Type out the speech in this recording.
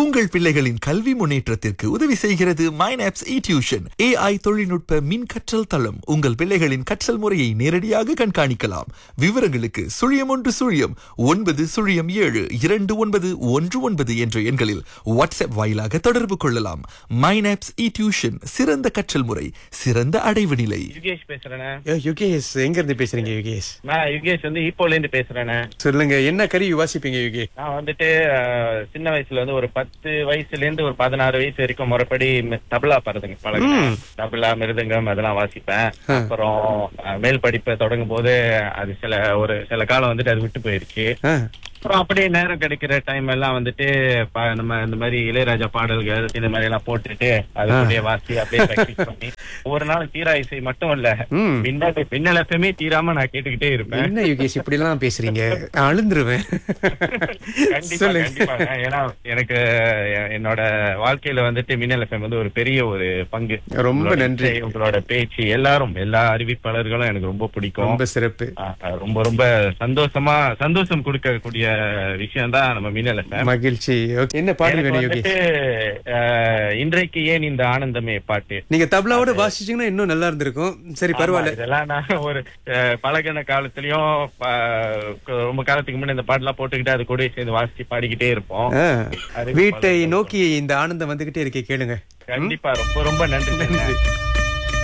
உங்கள் பிள்ளைகளின் கல்வி முன்னேற்றத்திற்கு உதவி செய்கிறது மைனாப்ஸ் இ டியூஷன் ஏஐ தொழில்நுட்ப மின் கற்றல் தளம் உங்கள் பிள்ளைகளின் கற்றல் முறையை நேரடியாக கண்காணிக்கலாம் விவரங்களுக்கு சுழியம் ஒன்று சுழியம் ஒன்பது சுழியம் ஏழு இரண்டு ஒன்பது ஒன்று ஒன்பது என்ற எண்களில் வாட்ஸ்அப் வாயிலாக தொடர்பு கொள்ளலாம் மைனாப்ஸ் இ டியூஷன் சிறந்த கற்றல் முறை சிறந்த அடைவு நிலை யுகேஷ் பேசுறேண்ணே ஏ, யுகேஷ் எங்க இருந்து பேசுறீங்க யுகேஷ் நான் யுகேஷ் வந்து ஈப்போல இருந்து பேசுறேண்ணே சொல்லுங்க என்ன கறி வாசிப்பீங்க யுகே நான் வந்துட்டு அஹ், சின்ன வயசுல வந்து ஒரு பத்து வயசுல இருந்து ஒரு பதினாறு வயசு வரைக்கும் முறைப்படி மி- தபலா பாடுறதுங்க பழகினேன் தபலா மிருதங்கம் அதெல்லாம் வாசிப்பேன் அப்புறம் அஹ், மேல் படிப்பை தொடங்கும் போது அது சில ஒரு சில காலம் வந்துட்டு அது விட்டு போயிருச்சு அப்புறம் அப்படியே நேரம் கிடைக்கிற டைம் எல்லாம் வந்துட்டு ப- நம்ம இந்த மாதிரி இளையராஜா பாடல்கள் இந்த மாதிரி எல்லாம் போட்டுட்டு அது அப்படியே வாசி அப்படியே practice பண்ணி ஒவ்வொரு நாளும் தீரா இசை மட்டும் இல்ல ம். பின்னல் பின்னல் எப்பவுமே தீராம நான் கேட்டுக்கிட்டே இருப்பேன் என்ன யுகேஷ் இப்படி எல்லாம் பேசுறீங்க நான் அழுந்துருவேன் கண்டிப்பா சொல்லுங்க கண்டிப்பா ஏன்னா எனக்கு எ- என்னோட வாழ்க்கையில வந்துட்டு மின்னல் எஃப்எம் வந்து ஒரு பெரிய ஒரு பங்கு ரொம்ப உங்களோட நன்றி. இசை, உங்களோட பேச்சு எல்லாரும் எல்லா அறிவிப்பாளர்களும் எனக்கு ரொம்ப பிடிக்கும் ரொம்ப சிறப்பு ஆ, ரொம்ப ரொம்ப சந்தோஷமா சந்தோஷம் கொடுக்கக்கூடிய விஷயம் தான் நம்ம மின்னல் எஃப்எம் மகிழ்ச்சி Okay, என்ன பாடல் எனக்கு வேணும் வந்துட்டு யோகேஷ் அஹ், இன்றைக்கு ஏன் இந்த ஆனந்தமே பாட்டு நீங்க தபலாவோட வாசிச்சீங்கன்னா இன்னும் நல்லா இருந்திருக்கும் சரி ஆமா, பரவாயில்ல இதெல்லாம் நான் ஒரு அஹ், பழகின காலத்திலயும் ப- ரொம்ப காலத்துக்கு முன்னாடி இந்த பாட்டுலாம் போட்டுக்கிட்டு அது கூட சேர்ந்து வாசிச்சு பாடிக்கிட்டே இருப்போம் ஆ. அதுக்கு வீட்டை பல- நோக்கி இந்த ஆனந்தம் வந்துகிட்டே இருக்கே கேளுங்க கண்டிப்பா ரொம்ப ரொம்ப நன்றி நன்றி